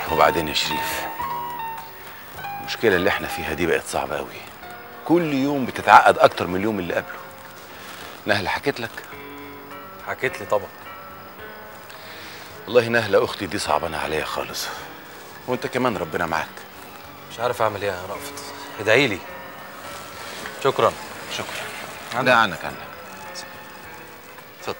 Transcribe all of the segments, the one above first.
وبعدين يا شريف المشكلة اللي احنا فيها دي بقت صعبة قوي كل يوم بتتعقد أكتر من اليوم اللي قبله نهلة حكيت لك حكيت لي طبعا والله نهلة أختي دي صعبانة عليا خالص وأنت كمان ربنا معاك مش عارف اعمل ايه يا رأفت ادعي لي شكرا شكرا لا عنك عنك اتفضل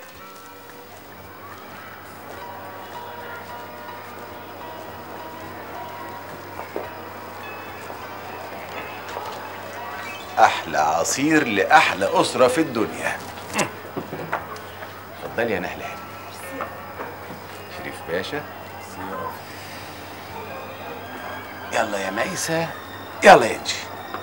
أحلى عصير لأحلى أسرة في الدنيا اتفضلي يا نهلة شريف باشا يلا يا ميسة يلا يا انجي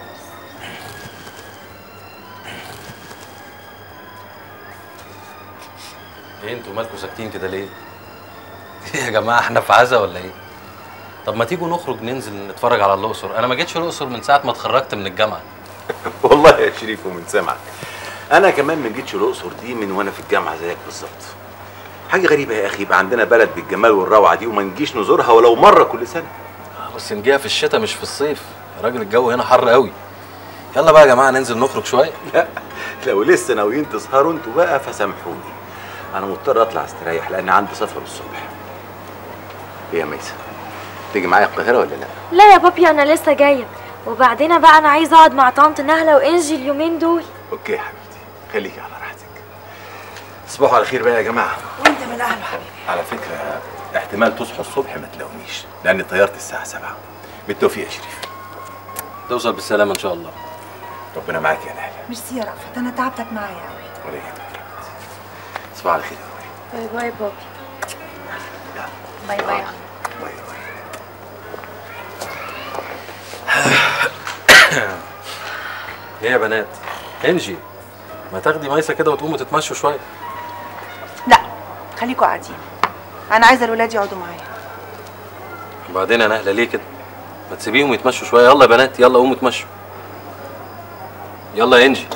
ايه انتوا مالكوا ساكتين كده ليه؟ ايه يا جماعه احنا في عزا ولا ايه؟ طب ما تيجوا نخرج ننزل نتفرج على الاقصر انا ما جيتش الاقصر من ساعه ما اتخرجت من الجامعه والله يا شريف ومن سمعك انا كمان ما جيتش الاقصر دي من وانا في الجامعه زيك بالظبط حاجه غريبه يا اخي يبقى عندنا بلد بالجمال والروعه دي وما نجيش نزورها ولو مره كل سنه بس نجيها في الشتاء مش في الصيف يا راجل الجو هنا حر قوي يلا بقى يا جماعه ننزل نخرج شويه لا لو لسه ناويين تسهروا انتوا بقى فسامحوني انا مضطر اطلع استريح لان عندي سفر الصبح ايه يا ميسة تيجي معايا القاهره ولا لا لا يا بابي انا لسه جايه وبعدين بقى انا عايزه اقعد مع طنط نهله وانجي اليومين دول اوكي يا حبيبتي خليكي على راحتك تصبحوا على خير بقى يا جماعه وانت من اهله حبيبي على فكره احتمال تصحوا الصبح ما تلاقونيش لان طيارتي الساعه 7 بالتوفيق يا شريف توصل بالسلامه ان شاء الله ربنا معاك يا نهله ميرسي يا رأفت انا تعبتك معايا قوي ولا يهمك يا حبيبتي تصبحوا على خير يا روحي. باي باي بابي يلا باي باي باي باي ايه يا بنات انجي ما تاخدي ميسه كده وتقوموا تتمشوا شويه لا خليكوا قاعدين انا عايزه الولاد يقعدوا معايا وبعدين يا نهله ليه كده ما تسيبيهم يتمشوا شويه يلا يا بنات يلا قوموا اتمشوا يلا يا انجي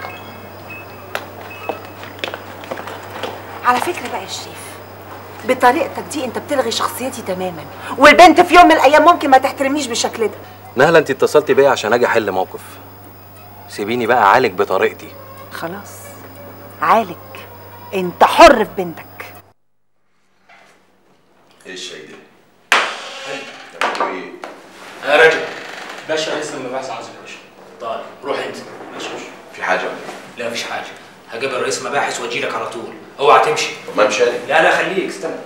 على فكره بقى يا شريف بطريقتك دي انت بتلغي شخصيتي تماما والبنت في يوم من الايام ممكن ما تحترمنيش بالشكل ده نهله انت اتصلتي بيا عشان اجي احل موقف سيبيني بقى اعالج بطريقتي خلاص عالج انت حر في بنتك ايه الشاي ده؟ تعملوا ايه؟ يا راجل باشا لسه المباحث عايزك يا باشا طيب روح انت ماشي ماشي في حاجه ولا ايه؟ لا مفيش حاجه هجيب الرئيس مباحث واجي لك على طول اوعى تمشي طب ما امشي انا لا لا خليك استنى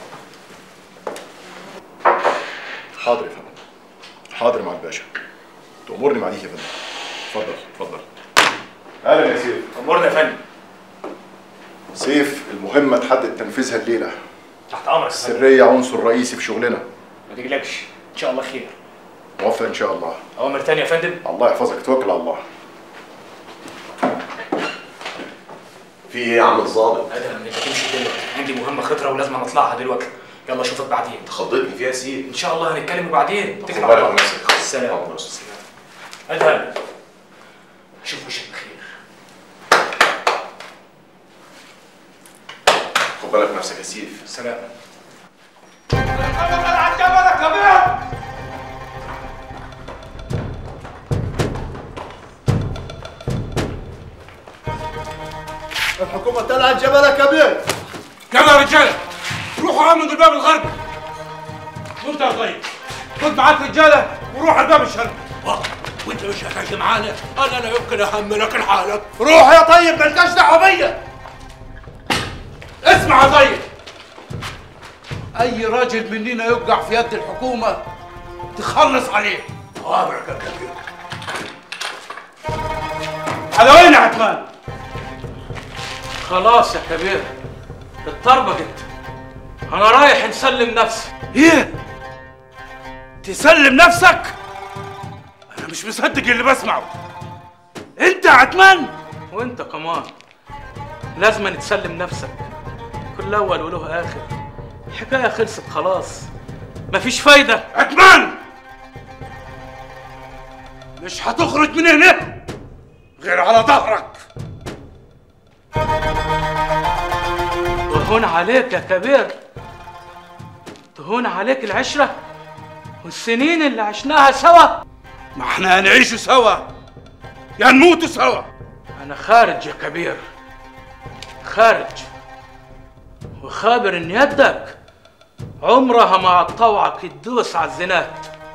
حاضر يا فندم حاضر مع الباشا تأمرني معاليك يا فندم اتفضل اتفضل اهلا يا سيف امرنا يا فندم سيف المهمة تحدد تنفيذها الليلة تحت امرك يا فندم. السرية عنصر رئيسي في شغلنا ما تقلقش ان شاء الله خير موفق ان شاء الله اوامر تانية يا فندم الله يحفظك توكل على الله في ايه يا عم الظابط؟ ادهم انت تمشي دلوقتي عندي مهمه خطره ولازم اطلعها دلوقتي يلا اشوفك بعدين خضتني فيها سيف ان شاء الله هنتكلم بعدين اتكل خد على بالك الله من نفسك. السلام الله يستر. ادهم اشوف وشك بخير خد بالك من نفسك يا سيف سلام الحكومة طلعت جبل كبير يلا يا رجاله روحوا امنوا الباب الغربي وانت يا طيب خد معاك رجاله وروح الباب الشرقي وانت مش هتجي معانا انا لا يمكن اهملك لحالك روح يا طيب مالكاش دعوه بيا اسمع يا طيب اي راجل مننا يوقع في يد الحكومه تخلص عليه اوامرك يا كبير على وين يا عثمان خلاص يا كبير اتطربقت انا رايح نسلم نفسي ايه تسلم نفسك انا مش مصدق اللي بسمعه انت يا عثمان وانت كمان لازم تسلم نفسك كل اول وله اخر الحكايه خلصت خلاص مفيش فايده عثمان مش هتخرج من هنا غير على ظهرك وهون عليك يا كبير تهون عليك العشرة والسنين اللي عشناها سوا ما احنا هنعيشوا سوا يا نموتوا سوا انا خارج يا كبير خارج وخابر ان يدك عمرها ما هتطوعك تدوس على الزنات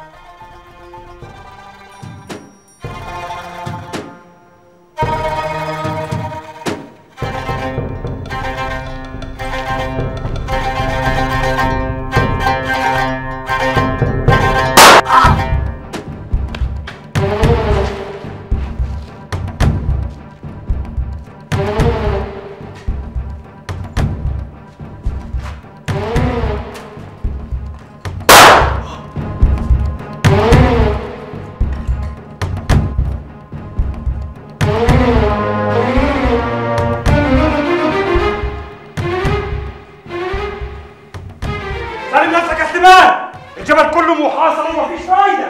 سلم نفسك يا سليمان الجبل كله محاصر ومفيش فايده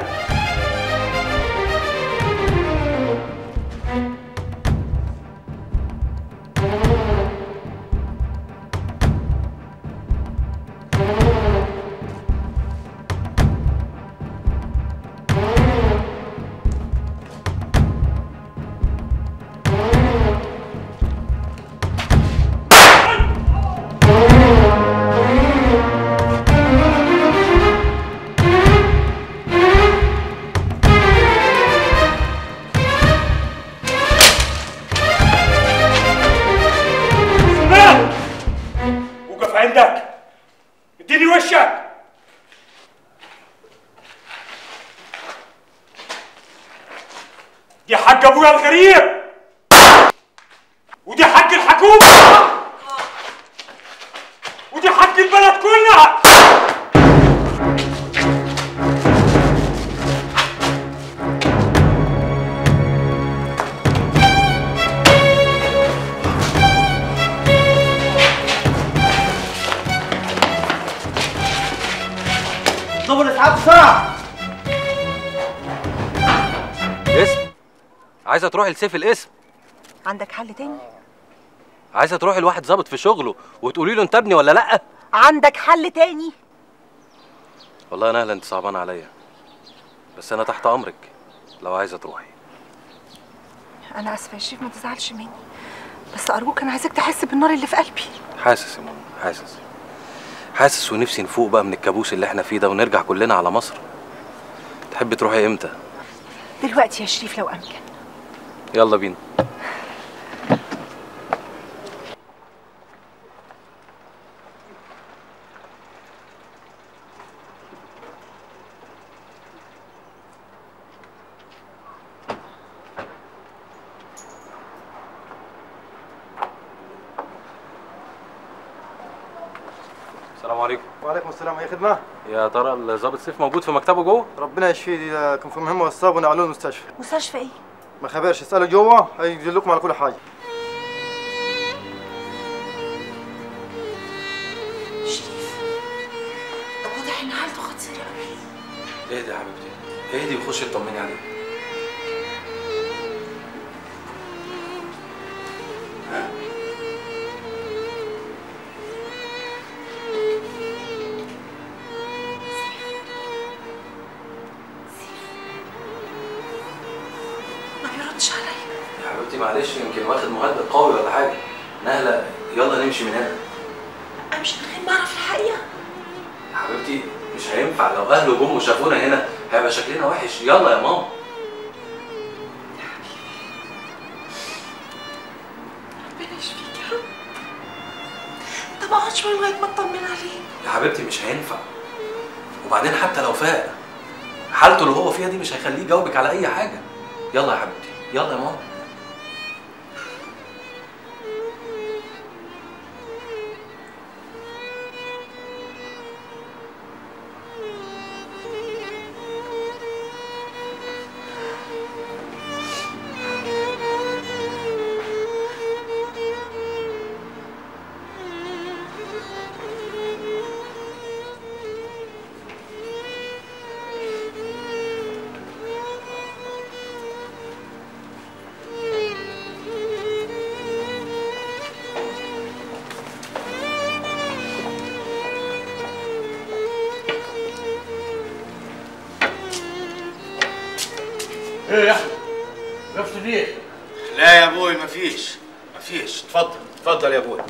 سليمان وقف عندك اديني وشك دي حق ابويا الغريب ودي حق الحكومه ودي حق البلد كلها اطلبوا الاسعاف بسرعه اسم عايزه تروحي لسيف الاسم عندك حل تاني عايزه تروحي لواحد ظابط في شغله وتقولي له انت ابني ولا لا عندك حل تاني والله يا نهله انت صعبانه عليا بس انا تحت امرك لو عايزه تروحي انا اسفه يا شريف ما تزعلش مني بس ارجوك انا عايزك تحس بالنار اللي في قلبي حاسس يا ماما حاسس حاسس ونفسي نفوق بقى من الكابوس اللي احنا فيه ده ونرجع كلنا على مصر تحبي تروحي امتى دلوقتي يا شريف لو امكن يلا بينا السلام عليكم وعليكم السلام اي خدمه يا ترى الظابط سيف موجود في مكتبه جوه ربنا يشفيه اذا كان في مهمه وصاب ونقلوه المستشفى مستشفى ايه ما خبرش اساله جوا هيدلكم على كل حاجه شريف واضح ان حالته خطيره قوي اهدي يا حبيبتي اهدي وخشي اطمني عليه ما بيردش عليا يا حبيبتي معلش يمكن واخد مهدد قوي ولا حاجه نهله يلا نمشي من هنا امشي من غير ما اعرف الحقيقه يا حبيبتي مش هينفع لو اهله جم وشافونا هنا هيبقى شكلنا وحش يلا يا ماما ربنا يشفيك يا رب طب اقعد شويه لغايه ما اطمن عليه يا حبيبتي مش هينفع وبعدين حتى لو فاق حالته اللي هو فيها دي مش هيخليه يجاوبك على اي حاجه يلا يا حبيبتي يلا يا ماما ايه يا احمد نفس دي لا يا ابوي مفيش مفيش اتفضل اتفضل يا ابوي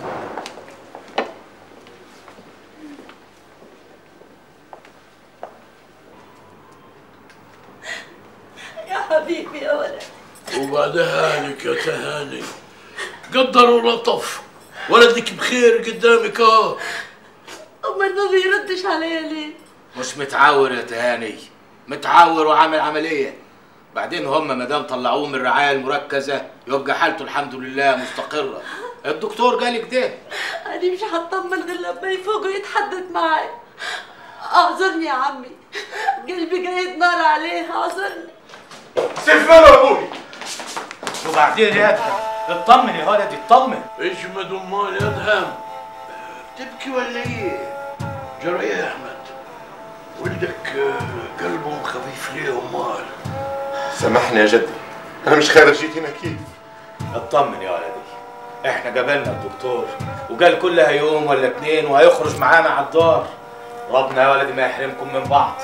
يا حبيبي يا ولد وبعدها لك يا تهاني قدر ولطف ولدك بخير قدامك اهو امال ما بيردش عليا ليه مش متعور يا تهاني متعور وعامل عمليه بعدين هم ما دام طلعوه من الرعايه المركزه يبقى حالته الحمد لله مستقره الدكتور قالك ده انا مش هطمن غير لما يفوق ويتحدث معاي اعذرني يا عمي قلبي جاي نار عليه اعذرني سيف ماله يا ابوي وبعدين يا ادهم اطمن يا ولدي اطمن اجمد امال يا ادهم تبكي ولا ايه؟ جرى ايه يا احمد؟ ولدك آه، قلبه خفيف ليه امال؟ سامحني يا جدي انا مش خارج جيت هنا كيف اطمن يا ولدي احنا قابلنا الدكتور وقال كلها يوم ولا اتنين وهيخرج معانا على الدار ربنا يا ولدي ما يحرمكم من بعض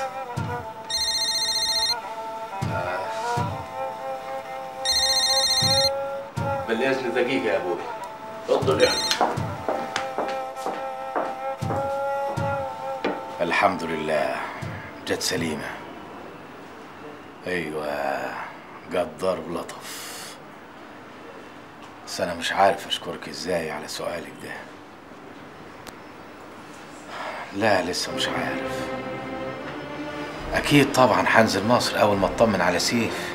آه. بالاذن دقيقه يا ابوي اتفضل يا احمد الحمد لله جت سليمه ايوه قدر ولطف بس انا مش عارف اشكرك ازاي على سؤالك ده لا لسه مش عارف اكيد طبعا هنزل مصر اول ما اطمن على سيف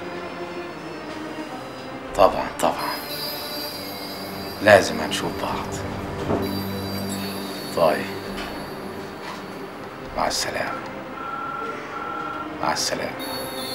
طبعا طبعا لازم هنشوف بعض طيب مع السلامه مع السلامه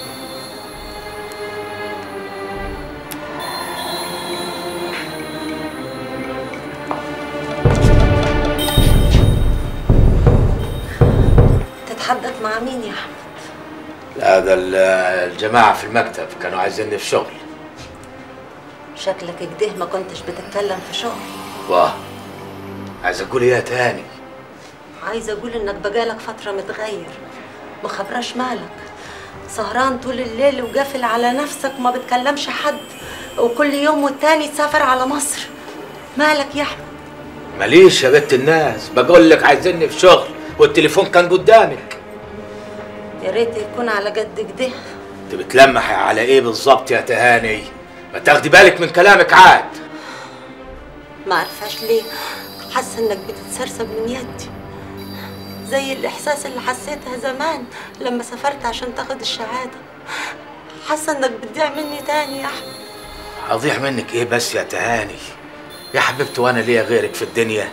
تتحدث مع مين يا احمد لا ده ال- الجماعة في المكتب كانوا عايزيني في شغل شكلك كده ما كنتش بتتكلم في شغل واه عايز اقول ايه تاني عايزه اقول انك بقالك فتره متغير ما خبراش مالك سهران طول الليل وقافل على نفسك ما بتكلمش حد وكل يوم والتاني تسافر على مصر مالك يا احمد ماليش يا بنت الناس بقول لك عايزيني في شغل والتليفون كان قدامك يا ريت يكون على قد كده انت بتلمحي على ايه بالظبط يا تهاني ما تاخدي بالك من كلامك عاد ما عرفاش ليه حاسه انك بتتسرسب من يدي زي الاحساس اللي حسيتها زمان لما سافرت عشان تاخد الشهاده حاسه انك بتضيع مني تاني يا احمد اضيع منك ايه بس يا تهاني يا حبيبتي وانا ليا غيرك في الدنيا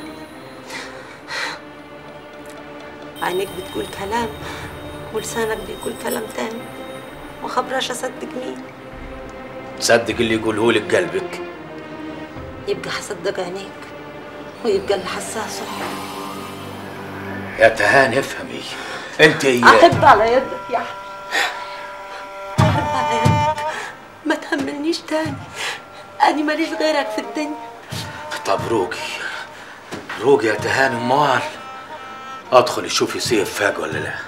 عينيك بتقول كلام ولسانك بيقول كلام تاني ما خبراش اصدق مين تصدق اللي يقوله لك قلبك يبقى هصدق عينيك ويبقى اللي حساه صح يا تهاني افهمي انت احب على يدك يا احمد احب على يدك ما تهملنيش تاني انا ماليش غيرك في الدنيا طب روقي روقي يا تهاني امال ادخلي شوفي سيف فاق ولا لا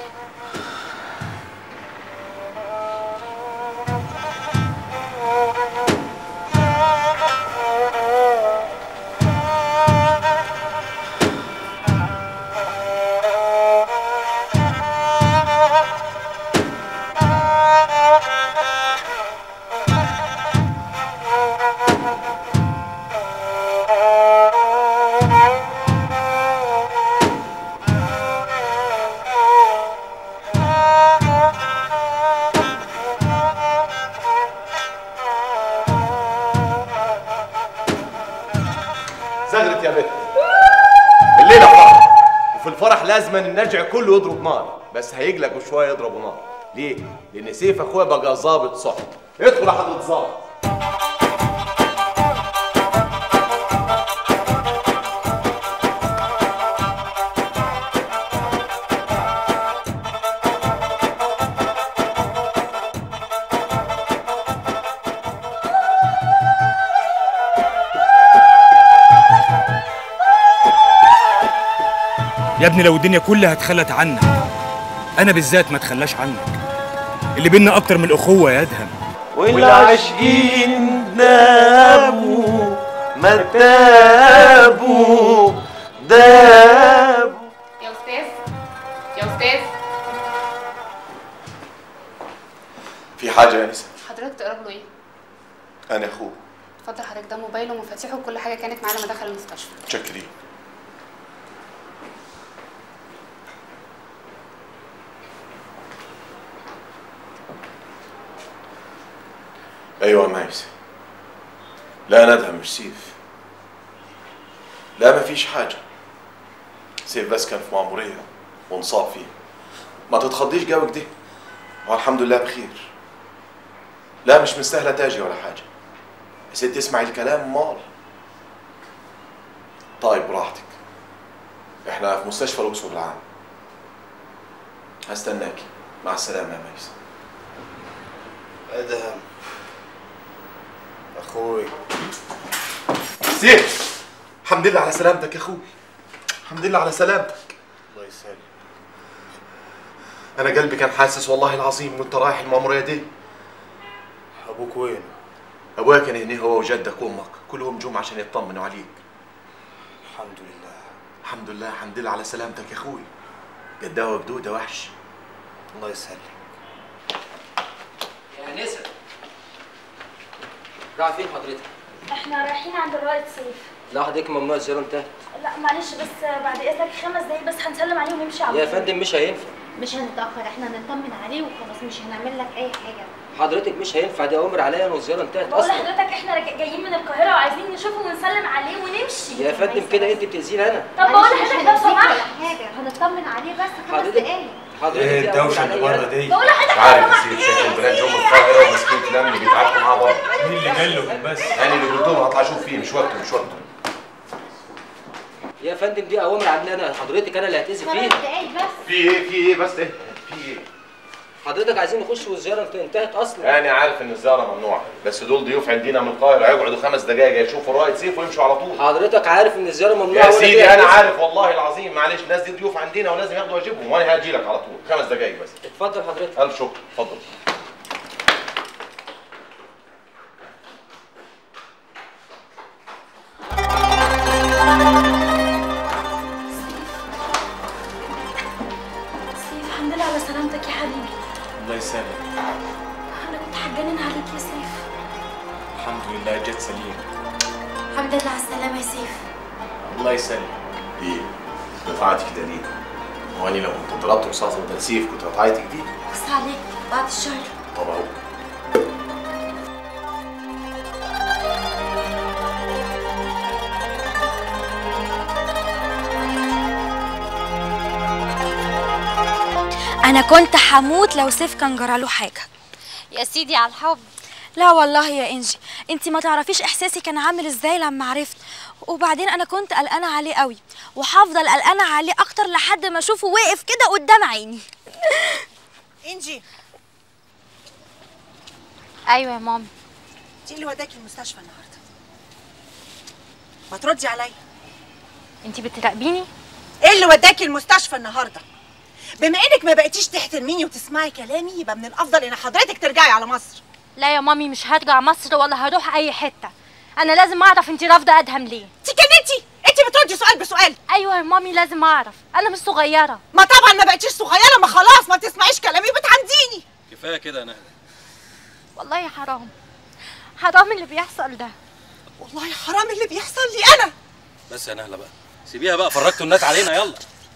زغرت يا بت الليله فرح وفي الفرح لازم النرجع كله يضرب نار بس هيقلقوا شويه يضربوا نار ليه؟ لان سيف اخويا بقى ظابط صح ادخل يا حضره ظابط يا ابني لو الدنيا كلها اتخلت عنك انا بالذات ما اتخلاش عنك اللي بينا اكتر من الاخوه يا ادهم والعاشقين ناموا ما تابوا دابوا يا استاذ يا استاذ في حاجه يا انسه حضرتك تقرب له ايه انا اخوه اتفضل حضرتك ده موبايله ومفاتيحه وكل حاجه كانت معاه لما دخل المستشفى متشكرين ايوه يا مايس لا انا ادهم مش سيف لا ما فيش حاجه سيف بس كان في مأمورية وانصاب فيه ما تتخضيش جوك دي والحمد لله بخير لا مش مستاهله تاجي ولا حاجه يا ست اسمعي الكلام مال طيب براحتك احنا في مستشفى الاقصر العام هستناكي مع السلامه يا ميس ادهم اخوي سيف الحمد لله على سلامتك يا اخوي الحمد لله على سلامتك الله يسلمك انا قلبي كان حاسس والله العظيم وانت رايح المأمورية دي ابوك وين ابويا كان هنا هو وجدك وامك كلهم جم عشان يطمنوا عليك الحمد لله الحمد لله الحمد لله على سلامتك يا اخوي قداوة بدودة وحش الله يسلمك يا نسا رايح فين حضرتك؟ احنا رايحين عند الرائد سيف لا حضرتك ممنوع الزيارة انتهت لا معلش بس بعد اذنك خمس دقايق بس هنسلم عليه ونمشي على يا طول. فندم مش هينفع مش هنتأخر احنا هنطمن عليه وخلاص مش هنعمل لك أي حاجة حضرتك مش هينفع دي أوامر عليا والزيارة انتهت بقول أصلا لحضرتك احنا راجع- جايين من القاهرة وعايزين نشوفه ونسلم عليه ونمشي يا فندم كده أنت بتأذيني أنا طب بقول معلش، مش لحضرتك لو هنأذيك سمحت ولا حاجة هنطمن عليه بس خمس حضرتك- دقايق حضرتك ايه دي الدوشه أوامر اللي عليا بره أنا. دي بقول لحضرتك مش عارف نسيت شايف البنات جم من القاهره وماسكين كلام اللي بيتعاركوا معاه بره مين اللي قال له بس انا اللي قلت لهم هطلع اشوف فيه مش وقته مش وقته يا فندم دي أوامر عندي أنا حضرتك أنا اللي هتأذي خمس فيها دقايق بس في ايه في ايه بس ايه في ايه حضرتك عايزين نخش والزيارة انت- انتهت أصلا انا عارف ان الزياره ممنوعه بس دول ضيوف عندنا من القاهره هيقعدوا خمس دقائق يشوفوا الرائد سيف ويمشوا على طول حضرتك عارف إن الزيارة ممنوعة يا وأنا سيدي جاي انا أتأذي. عارف والله العظيم معلش الناس دي ضيوف عندنا ولازم ياخدوا واجبهم وانا هاجي لك على طول خمس دقائق بس اتفضل حضرتك الف شكر اتفضل سيف الحمد لله على سلامتك يا حبيبي الله يسلمك انا كنت هتجنن عليك يا سيف الحمد لله جت سليم الحمد لله على السلامة يا سيف الله يسلمك ايه قطعتك كده ليه؟ هو انا لو كنت ضربت رصاصه وتنسيف كنت قطعتك دي بص عليك بعد الشهر طب اهو انا كنت هموت لو سيف كان جراله حاجه يا سيدي على الحب لا والله يا انجي انت ما تعرفيش احساسي كان عامل ازاي لما عرفت وبعدين انا كنت قلقانه عليه قوي وهفضل قلقانه عليه اكتر لحد ما اشوفه واقف كده قدام عيني انجي أيوة يا مامي دي اللي وداكي المستشفى النهارده ما تردي عليا انتي بتراقبيني ايه اللي وداكي المستشفى النهارده بما انك ما بقيتيش تحترميني وتسمعي كلامي يبقى من الافضل ان حضرتك ترجعي على مصر لا يا مامي مش هرجع مصر ولا هروح أي حتة أنا لازم أعرف انتي رافضة أدهم ليه تكنتي انت بتردي سؤال بسؤال أيوة يا مامي لازم أعرف أنا مش صغيرة ما طبعا ما بقيتيش صغيره ما خلاص ما تسمعيش كلامي بتعنديني كفايه كده يا نهله والله حرام حرام اللي بيحصل ده والله حرام اللي بيحصل لي انا بس يا نهله بقى سيبيها بقى فرجتوا الناس علينا يلا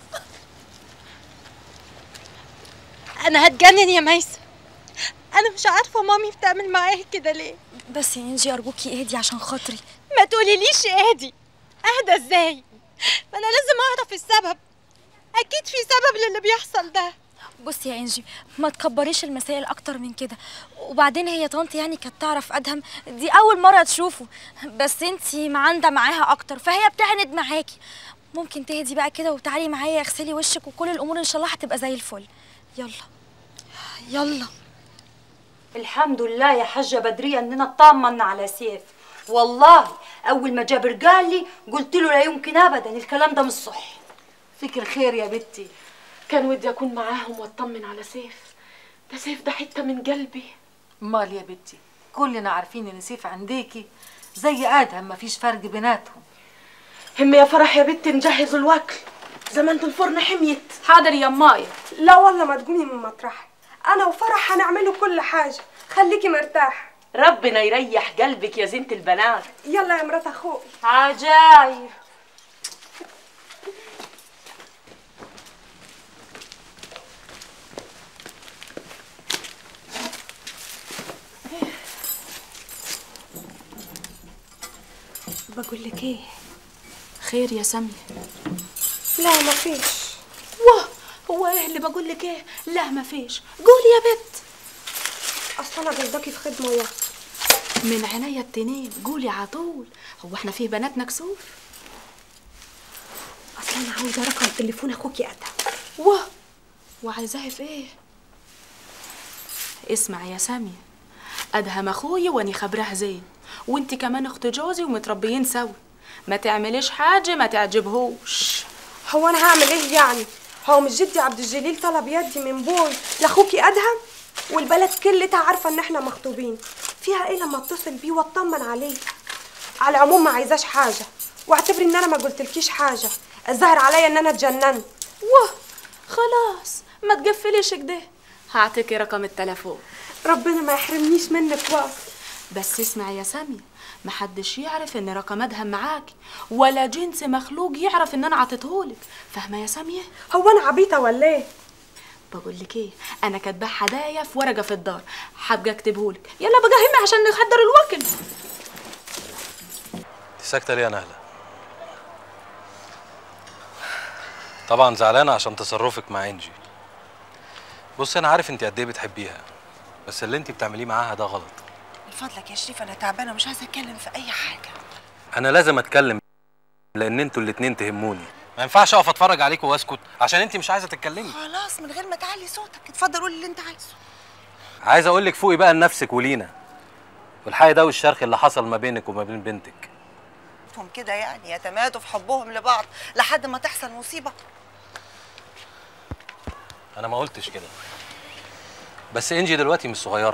أنا هتجنن يا ميسة أنا مش عارفة مامي بتعمل معايا كده ليه بس يا انجي ارجوكي اهدي عشان خاطري ما تقوليليش اهدي اهدى ازاي ما انا لازم اعرف السبب اكيد في سبب للي بيحصل ده بصي يا انجي ما تكبريش المسائل اكتر من كده وبعدين هي طنط يعني كانت تعرف ادهم دي اول مره تشوفه بس انتي معانده معاها اكتر فهي بتعند معاكي ممكن تهدي بقى كده وتعالي معايا اغسلي وشك وكل الامور ان شاء الله هتبقى زي الفل يلا يلا الحمد لله يا حاجة بدرية اننا اطمنا على سيف والله اول ما جابر قال لي قلت له لا يمكن ابدا الكلام ده مش صح فيك الخير يا بنتي كان ودي اكون معاهم واطمن على سيف ده سيف ده حته من قلبي امال يا بنتي كلنا عارفين ان سيف عنديكي زي ادهم مفيش فرق بيناتهم هم يا فرح يا بنتي نجهز الوكل زمانة الفرن حميت حاضر يا ماي لا والله ما تقومي من مطرحي انا وفرح هنعمله كل حاجه خليكي مرتاح ربنا يريح قلبك يا زينة البنات يلا يا مرات اخوي عجايب بقول لك ايه خير يا سامية لا ما فيش واه هو ايه اللي بقول لك ايه لا ما فيش قولي يا بت اصل انا قصدكي في خدمه يا من عينيا التنين قولي عطول هو احنا فيه بنات مكسوف اصل انا عاوزه رقم تليفون اخوكي ادهم واه وعايزاه في ايه اسمع يا سامية ادهم اخويا واني خبرها زين وانت كمان اخت جوزي ومتربيين سوا ما تعمليش حاجة ما تعجبهوش هو انا هعمل ايه يعني هو مش جدي عبد الجليل طلب يدي من بوي لاخوكي ادهم والبلد كلها عارفه ان احنا مخطوبين فيها ايه لما اتصل بيه واطمن عليه على العموم ما عايزاش حاجه واعتبري ان انا ما قلتلكيش حاجه الظاهر عليا ان انا اتجننت واه خلاص ما تقفليش كده هعطيكي رقم التليفون ربنا ما يحرمنيش منك واصل بس اسمعي يا سامية محدش يعرف ان رقم ادهم معاكي ولا جنس مخلوق يعرف ان انا عطيتهولك فاهمه يا سامية هو انا عبيطه ولا ايه بقول لك ايه انا كاتباه هدايا في ورقه في الدار حابه اكتبهولك يلا بقى همي عشان نحضر الوكل انت ساكته ليه يا نهله طبعا زعلانه عشان تصرفك مع انجي بص انا عارف انت قد ايه بتحبيها بس اللي انت بتعمليه معاها ده غلط من فضلك يا شريف انا تعبانه ومش عايزه اتكلم في اي حاجه انا لازم اتكلم لان انتوا الاتنين تهموني ما ينفعش اقف اتفرج عليكم واسكت عشان انت مش عايزه تتكلمي خلاص من غير ما تعلي صوتك اتفضل قول اللي انت عايزه عايز اقول لك فوقي بقى لنفسك ولينا والحقيقه ده والشرخ اللي حصل ما بينك وما بين بنتك هم كده يعني يتمادوا في حبهم لبعض لحد ما تحصل مصيبه انا ما قلتش كده بس انجي دلوقتي مش صغيره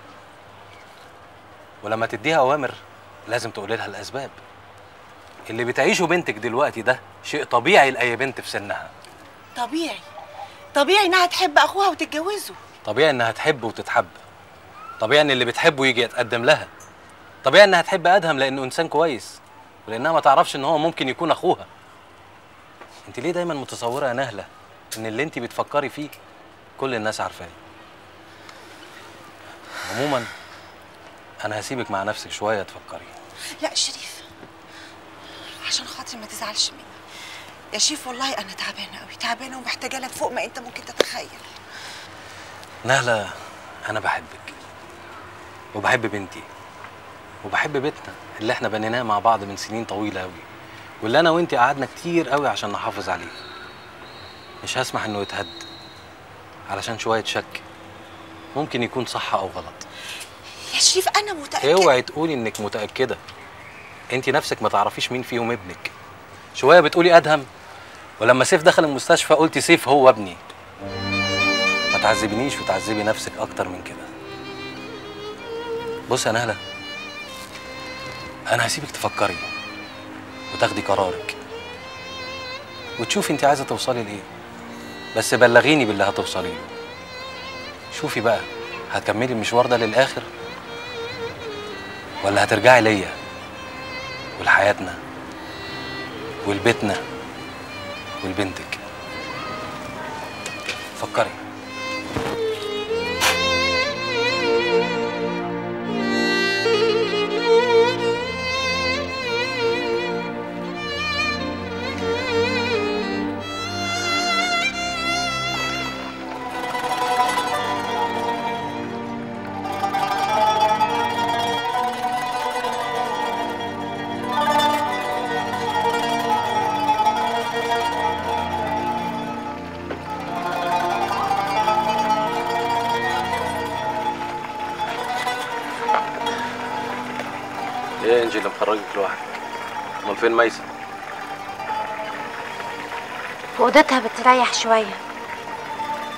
ولما تديها اوامر لازم تقولي لها الاسباب اللي بتعيشه بنتك دلوقتي ده شيء طبيعي لاي بنت في سنها طبيعي طبيعي انها تحب اخوها وتتجوزه طبيعي انها تحب وتتحب طبيعي ان اللي بتحبه يجي يتقدم لها طبيعي انها تحب ادهم لانه انسان كويس ولانها ما تعرفش ان هو ممكن يكون اخوها انت ليه دايما متصوره يا نهله ان اللي انت بتفكري فيه كل الناس عارفاه عموما انا هسيبك مع نفسك شويه تفكري لا شريف عشان خاطري ما تزعلش مني يا شريف والله انا تعبانه قوي تعبانه ومحتاجه لك فوق ما انت ممكن تتخيل نهله انا بحبك وبحب بنتي وبحب بيتنا اللي احنا بنيناه مع بعض من سنين طويله قوي واللي انا وانتي قعدنا كتير قوي عشان نحافظ عليه مش هسمح انه يتهد علشان شويه شك ممكن يكون صح او غلط يا شريف انا متاكده اوعي تقولي انك متاكده انت نفسك ما تعرفيش مين فيهم ابنك شويه بتقولي ادهم ولما سيف دخل المستشفى قلتي سيف هو ابني ما تعذبنيش وتعذبي نفسك اكتر من كده بص يا نهله انا هسيبك تفكري وتاخدي قرارك وتشوفي انت عايزه توصلي لايه بس بلغيني باللي هتوصلي له شوفي بقى هتكملي المشوار ده للاخر ولا هترجعي ليا ولحياتنا ولبيتنا ولبنتك فكري ايه يا انجي اللي مخرجك لوحدك امال فين ميسة في اوضتها بتريح شويه على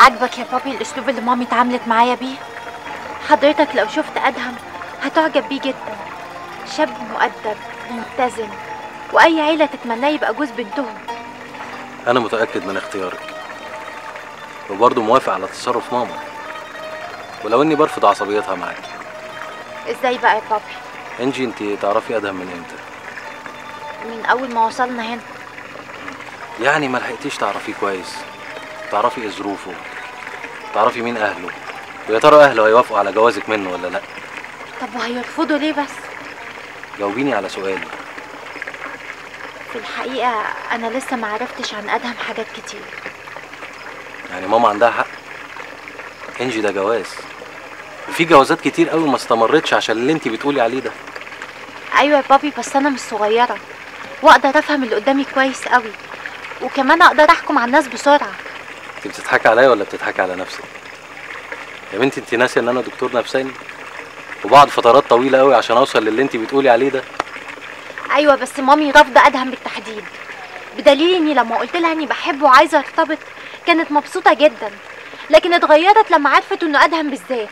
عاجبك يا بابي الاسلوب اللي مامي اتعاملت معايا بيه حضرتك لو شفت ادهم هتعجب بيه جدا شاب مؤدب متزن واي عيله تتمناه يبقى جوز بنتهم انا متاكد من اختيارك وبرضه موافق على تصرف ماما ولو اني برفض عصبيتها معاك ازاي بقى يا بابي انجي انت تعرفي ادهم من امتى من اول ما وصلنا هنا يعني ما لحقتيش تعرفيه كويس تعرفي ايه ظروفه تعرفي مين اهله ويا ترى اهله هيوافقوا على جوازك منه ولا لا طب وهيرفضوا ليه بس جاوبيني على سؤالي في الحقيقه انا لسه ما عرفتش عن ادهم حاجات كتير يعني ماما عندها حق انجي ده جواز وفي جوازات كتير قوي ما استمرتش عشان اللي انت بتقولي عليه ده ايوه يا بابي بس انا مش صغيره واقدر افهم اللي قدامي كويس قوي وكمان اقدر احكم على الناس بسرعه انت بتضحكي عليا ولا بتضحكي على نفسك يا بنتي انت ناسيه ان انا دكتور نفساني وبقعد فترات طويله قوي عشان اوصل للي انت بتقولي عليه ده ايوه بس مامي رافضه ادهم بالتحديد بدليل اني لما قلت لها اني بحبه وعايزه ارتبط كانت مبسوطه جدا لكن اتغيرت لما عرفت انه ادهم بالذات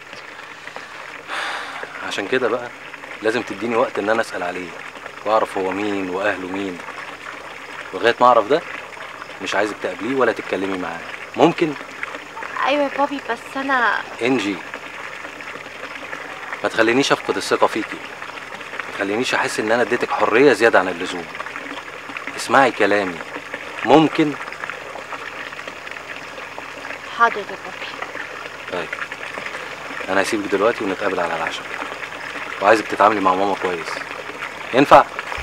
عشان كده بقى لازم تديني وقت ان انا اسال عليه واعرف هو مين واهله مين لغايه ما اعرف ده مش عايزك تقابليه ولا تتكلمي معاه ممكن ايوه يا بابي بس انا انجي ما تخلينيش افقد الثقه فيكي ما تخلينيش احس ان انا اديتك حريه زياده عن اللزوم اسمعي كلامي ممكن حاضر يا بابي طيب انا هسيبك دلوقتي ونتقابل على العشاء وعايزك تتعاملي مع ماما كويس ينفع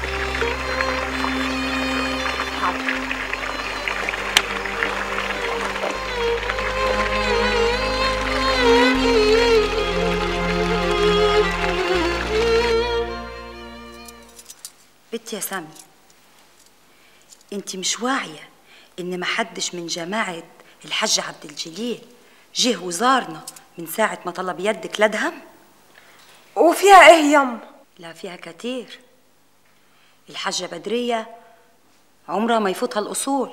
بنتي يا سامي انت مش واعيه ان محدش من جماعه الحاج عبد الجليل جه وزارنا من ساعه ما طلب يدك لدهم وفيها ايه يما لا فيها كتير الحاجة بدرية عمرها ما يفوتها الأصول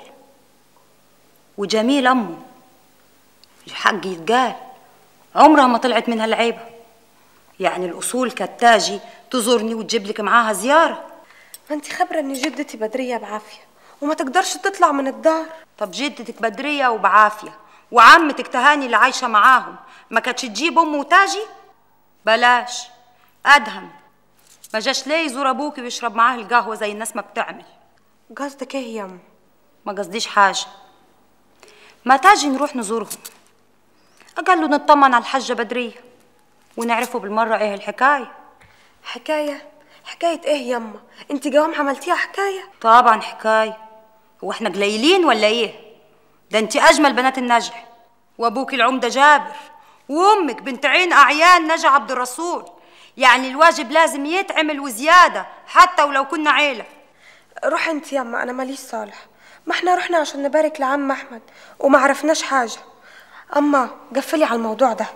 وجميل أمه الحق يتقال عمرها ما طلعت منها العيبة يعني الأصول كالتاجي تزورني وتجيب لك معاها زيارة ما انت خبرة ان جدتي بدرية بعافية وما تقدرش تطلع من الدار طب جدتك بدرية وبعافية وعمتك تهاني اللي عايشة معاهم ما كانتش تجيب أمه وتاجي بلاش أدهم ما جاش ليه يزور أبوكي ويشرب معاه القهوة زي الناس ما بتعمل قصدك ايه يما ما قصديش حاجة ما تاجي نروح نزورهم أقل له نطمن على الحاجة بدرية ونعرفوا بالمرة ايه الحكاية حكاية حكاية ايه يما انت جوام عملتيها حكاية طبعا حكاية هو احنا قليلين ولا ايه ده انت أجمل بنات النجح وأبوك العمدة جابر وأمك بنت عين أعيان نجا عبد الرسول يعني الواجب لازم يتعمل وزيادة حتى ولو كنا عيلة روح انت يما انا ماليش صالح ما احنا رحنا عشان نبارك لعم احمد وما عرفناش حاجة اما قفلي على الموضوع ده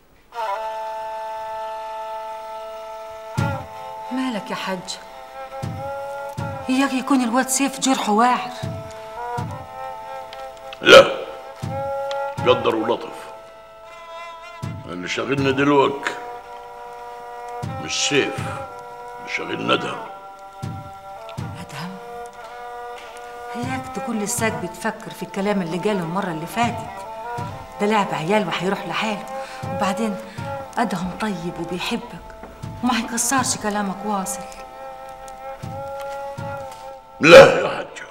مالك يا حاج اياك يكون الواد سيف جرحه واعر لا قدر ولطف اللي شاغلنا دلوقتي مش سيف اللي شاغلنا ادهم ادهم اياك تكون لساك بتفكر في الكلام اللي قاله المرة اللي فاتت ده لعب عيال وهيروح لحاله وبعدين ادهم طيب وبيحبك وما هيكسرش كلامك واصل لا يا حجة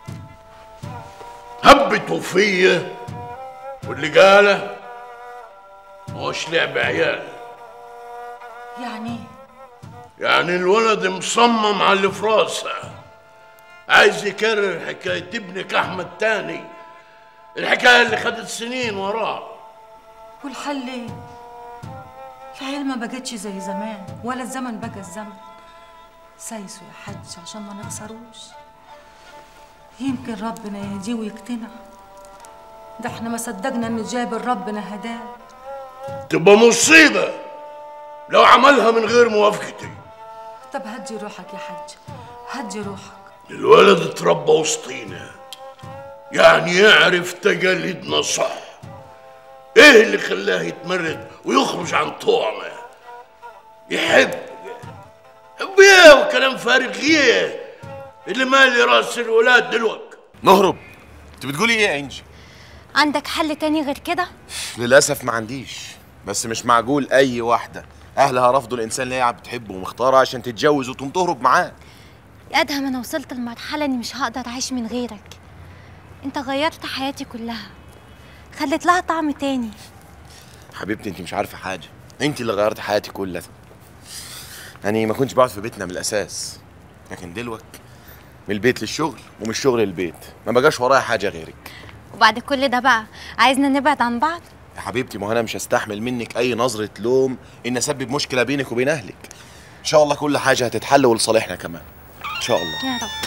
هبتوا فيا واللي قاله مش لعب عيال يعني يعني الولد مصمم على اللي في راسه عايز يكرر حكاية ابنك أحمد تاني الحكاية اللي خدت سنين وراه والحل ايه العيال ما بقتش زي زمان ولا الزمن بقى الزمن سايسوا يا حج عشان ما نخسروش يمكن ربنا يهديه ويقتنع ده احنا ما صدقنا ان جابر ربنا هداه تبقى مصيبة لو عملها من غير موافقتي طب هدي روحك يا حج هدي روحك الولد اتربى وسطينا يعني يعرف تقاليدنا صح ايه اللي خلاه يتمرد ويخرج عن طوعمه يحب حب ايه وكلام فارغ ايه اللي مالي راس الولاد دلوقتي نهرب انت بتقولي ايه يا انجي عندك حل تاني غير كده للاسف ما عنديش بس مش معقول اي واحده اهلها رفضوا الانسان اللي هي بتحبه ومختاره عشان تتجوز وتقوم تهرب معاه يا ادهم انا وصلت لمرحله اني مش هقدر اعيش من غيرك انت غيرت حياتي كلها خلت لها طعم تاني حبيبتي انت مش عارفه حاجه انت اللي غيرت حياتي كلها يعني ما كنتش بقعد في بيتنا من الاساس لكن دلوقتي من البيت للشغل ومن الشغل للبيت ما بقاش ورايا حاجه غيرك وبعد كل ده بقى عايزنا نبعد عن بعض يا حبيبتي ما هو انا مش هستحمل منك اي نظره لوم ان اسبب مشكله بينك وبين اهلك ان شاء الله كل حاجه هتتحل ولصالحنا كمان ان شاء الله يا رب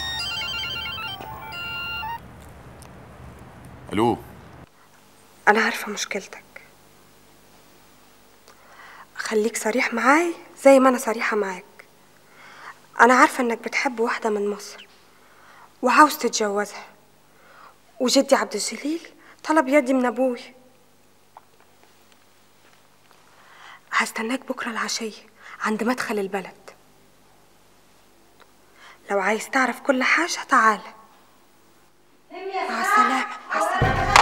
الو أنا عارفة مشكلتك خليك صريح معاي زي ما أنا صريحة معاك أنا عارفة إنك بتحب واحدة من مصر وعاوز تتجوزها وجدي عبد الجليل طلب يدي من أبوي هستناك بكرة العشية عند مدخل البلد لو عايز تعرف كل حاجة تعال مع السلامة مع السلامة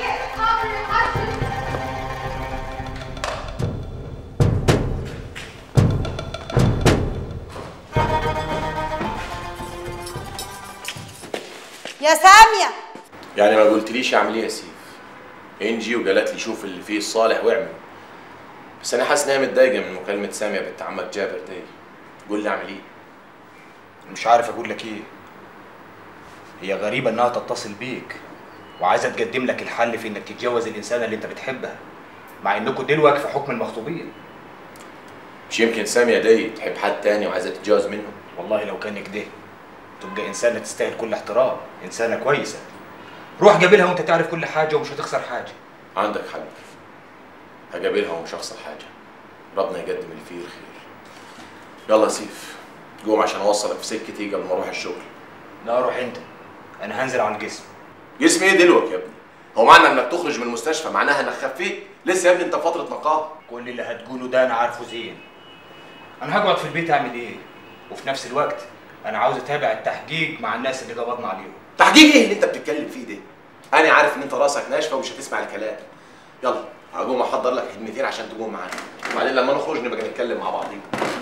يا ساميه يعني ما قلتليش اعمل ايه يا سيف انجي وقالت لي شوف اللي فيه الصالح واعمل بس انا حاسس ان هي متضايقه من مكالمه ساميه بنت عمك جابر دي قول لي اعمل ايه مش عارف اقول لك ايه هي غريبة انها تتصل بيك وعايزة تقدم لك الحل في انك تتجوز الانسانة اللي انت بتحبها مع انكم دلوقتي في حكم المخطوبين مش يمكن ساميه دي تحب حد تاني وعايزه تتجوز منه والله لو كان كده تبقى انسانة تستاهل كل احترام انسانة كويسة روح قابلها وانت تعرف كل حاجة ومش هتخسر حاجة عندك حق هقابلها ومش هخسر حاجه ربنا يقدم اللي فيه الخير يلا يا سيف قوم عشان اوصلك في سكتي قبل ما اروح الشغل لا روح انت انا هنزل على الجسم جسم ايه دلوقتي يا ابني هو معنى انك تخرج من المستشفى معناها انك خفيت لسه يا ابني انت في فتره نقاهه كل اللي هتقوله ده انا عارفه زين انا هقعد في البيت اعمل ايه وفي نفس الوقت انا عاوز اتابع التحقيق مع الناس اللي قبضنا عليهم تحقيق ايه اللي انت بتتكلم فيه ده انا عارف ان انت راسك ناشفه ومش هتسمع الكلام يلا هقوم احضر لك خدمتين عشان تقوم معانا وبعدين لما نخرج نبقى نتكلم مع بعضين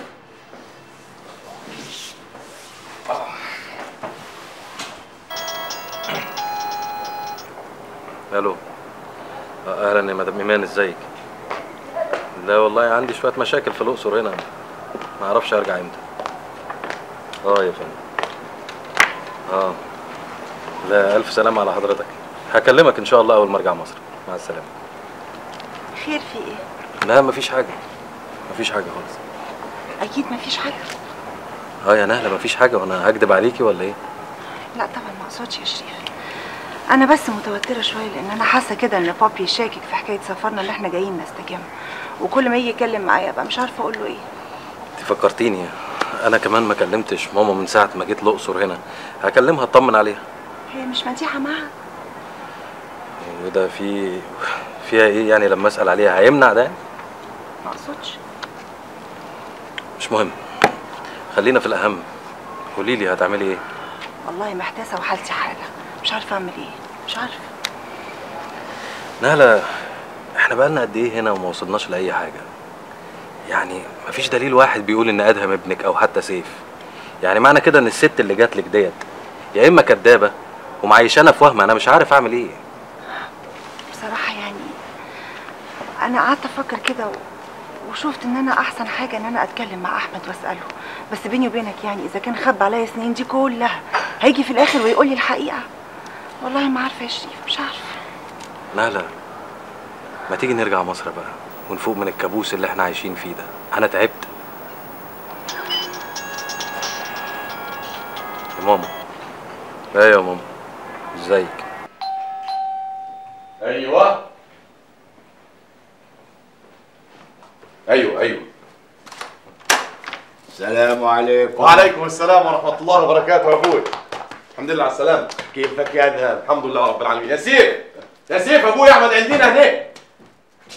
الو آه، اهلا يا مدام ايمان ازيك لا والله عندي شويه مشاكل في الاقصر هنا ما اعرفش ارجع امتى اه يا فندم اه لا الف سلامه على حضرتك هكلمك ان شاء الله اول ما ارجع مصر مع السلامه خير في ايه؟ لا مفيش حاجه مفيش حاجه خالص اكيد مفيش حاجه اه يا نهله مفيش حاجه وانا هكدب عليكي ولا ايه لا طبعا ما اقصدش يا شريف انا بس متوتره شويه لان انا حاسه كده ان بابي شاكك في حكايه سفرنا اللي احنا جايين نستجم وكل ما يجي يتكلم معايا ابقى مش عارفه اقول له ايه انت فكرتيني انا كمان ما كلمتش ماما من ساعه ما جيت الاقصر هنا هكلمها اطمن عليها هي مش مديحه معاها وده في فيها ايه يعني لما اسال عليها هيمنع ده ما اقصدش مش مهم خلينا في الاهم قولي لي هتعملي ايه والله محتاسه وحالتي حاله مش عارفه اعمل ايه مش عارفه نهله احنا بقالنا قد ايه هنا وما وصلناش لاي حاجه يعني مفيش دليل واحد بيقول ان ادهم ابنك او حتى سيف يعني معنى كده ان الست اللي جات لك ديت يا اما كدابه ومعيشانا في وهم انا مش عارف اعمل ايه بصراحه يعني انا قعدت افكر كده و... وشفت ان انا احسن حاجه ان انا اتكلم مع احمد واساله بس بيني وبينك يعني اذا كان خب عليا السنين دي كلها هيجي في الاخر ويقول لي الحقيقه والله ما عارفه يا شريف مش عارفه نهله ما تيجي نرجع مصر بقى ونفوق من الكابوس اللي احنا عايشين فيه ده انا تعبت يا ماما ايه يا ماما ازيك ايوه ايوه ايوه السلام عليكم وعليكم السلام ورحمه الله وبركاته يا ابوي الحمد لله على السلامه كيفك يا ادهم الحمد لله رب العالمين يا سيف يا سيف ابوي احمد عندنا هناك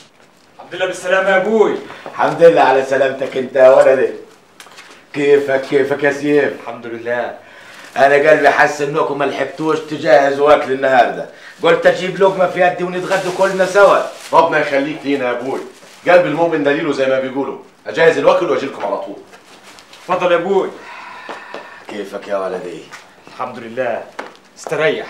الحمد لله بالسلامه يا ابوي الحمد لله على سلامتك انت يا ولدي كيفك كيفك يا سيف الحمد لله انا قلبي حس انكم ما لحقتوش تجهزوا اكل النهارده قلت اجيب لقمه في يدي ونتغدوا كلنا سوا ربنا يخليك لينا يا ابوي قلب المؤمن دليله زي ما بيقولوا اجهز الوكل واجي لكم على طول اتفضل يا ابوي كيفك يا ولدي الحمد لله استريح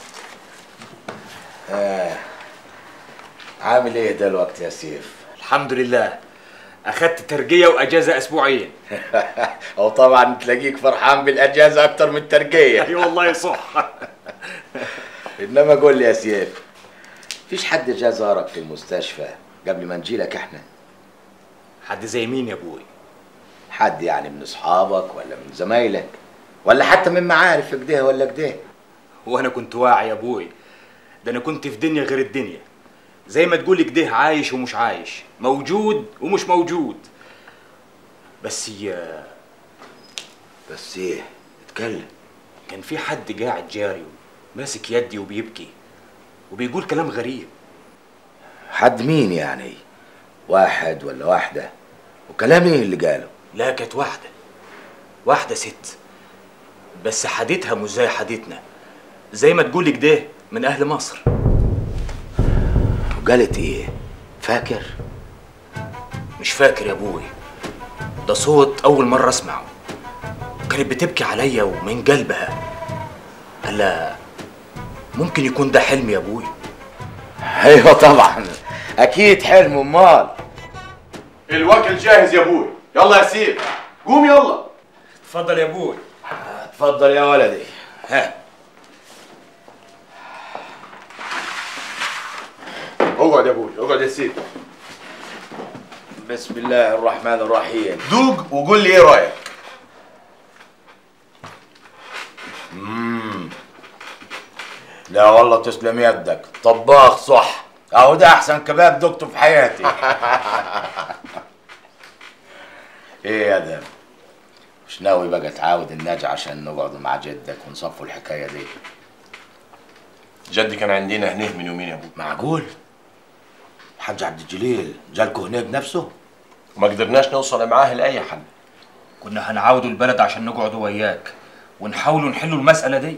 آه. عامل ايه دلوقتي يا سيف الحمد لله اخدت ترقيه واجازه اسبوعين او طبعا تلاقيك فرحان بالاجازه اكتر من الترقيه اي والله صح انما قول لي يا سيف فيش حد جا زارك في المستشفى قبل ما نجي لك احنا حد زي مين يا ابوي حد يعني من اصحابك ولا من زمايلك ولا حتى من معارفك ده ولا كده وانا كنت واعي يا ابوي ده انا كنت في دنيا غير الدنيا زي ما تقول كده عايش ومش عايش موجود ومش موجود بس يا بس ايه اتكلم كان في حد قاعد جاري ماسك يدي وبيبكي وبيقول كلام غريب حد مين يعني واحد ولا واحده وكلام ايه اللي قاله لا كانت واحده واحده ست بس حديتها مش زي حديتنا زي ما تقول كده من اهل مصر وقالت ايه فاكر مش فاكر يا ابوي ده صوت اول مره اسمعه كانت بتبكي عليا ومن قلبها هلا ممكن يكون ده حلم يا ابوي ايوه طبعا اكيد حلم امال الوكل جاهز يا ابوي يلا يا سيف قوم يلا اتفضل يا ابوي اتفضل يا ولدي ها اقعد يا ابوي اقعد يا سيف بسم الله الرحمن الرحيم دوق وقول لي ايه رايك مم. لا والله تسلم يدك طباخ صح اهو ده احسن كباب دقته في حياتي ايه يا دم مش ناوي بقى تعاود النجع عشان نقعد مع جدك ونصفوا الحكايه دي جدي كان عندنا هنيه من يومين يا ابوي معقول الحاج عبد الجليل جالكوا هناك بنفسه وما قدرناش نوصل معاه لاي حل كنا هنعاودوا البلد عشان نقعدوا وياك ونحاولوا نحلوا المسألة دي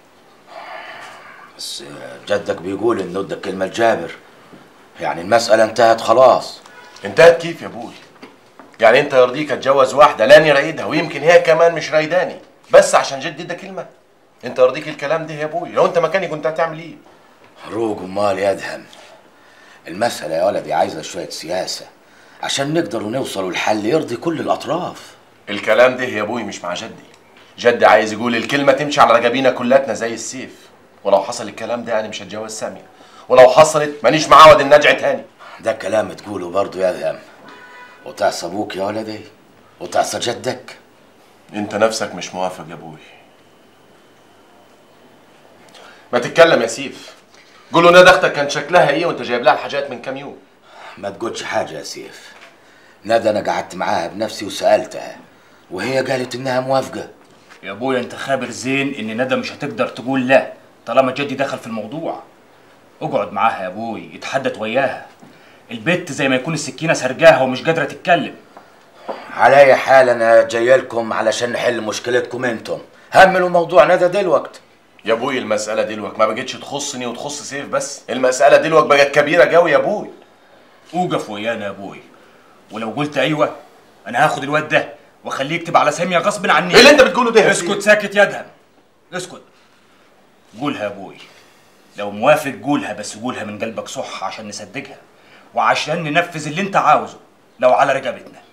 بس جدك بيقول انه ادى كلمه لجابر يعني المساله انتهت خلاص انتهت كيف يا ابوي يعني انت يرضيك اتجوز واحده لاني رايدها ويمكن هي كمان مش رايداني بس عشان جدي ده كلمه انت يرضيك الكلام ده يا ابوي لو انت مكاني كنت هتعمل ايه روق امال يدهم المساله يا ولدي عايزه شويه سياسه عشان نقدر نوصل لحل يرضي كل الاطراف الكلام ده يا ابوي مش مع جدي جدي عايز يقول الكلمه تمشي على رجبينا كلاتنا زي السيف ولو حصل الكلام ده انا مش هتجوز ساميه ولو حصلت مانيش معاود النجع تاني ده كلام تقوله برضه يا ذهب وتعصى ابوك يا ولدي وتعصى جدك انت نفسك مش موافق يا ابوي ما تتكلم يا سيف قول له ندى اختك كان شكلها ايه وانت جايب لها الحاجات من كام يوم ما تقولش حاجه يا سيف ندى انا قعدت معاها بنفسي وسالتها وهي قالت انها موافقه يا ابويا انت خابر زين ان ندى مش هتقدر تقول لا طالما جدي دخل في الموضوع اقعد معاها يا ابوي اتحدث وياها البت زي ما يكون السكينه سرجاها ومش قادره تتكلم على اي حال انا جاي لكم علشان نحل مشكلتكم انتم هملوا موضوع ندى دلوقت يا ابوي المساله دلوقتي ما بقتش تخصني وتخص سيف بس المساله دلوقتي بقت كبيره قوي يا ابوي اوقف ويانا يا ابوي ولو قلت ايوه انا هاخد الواد ده واخليه يكتب على ساميه غصب عني ايه اللي انت بتقوله ده يا اسكت سيف؟ ساكت يا ادهم اسكت قولها يا ابوي لو موافق قولها بس قولها من قلبك صح عشان نصدقها وعشان ننفذ اللي انت عاوزه لو على رقبتنا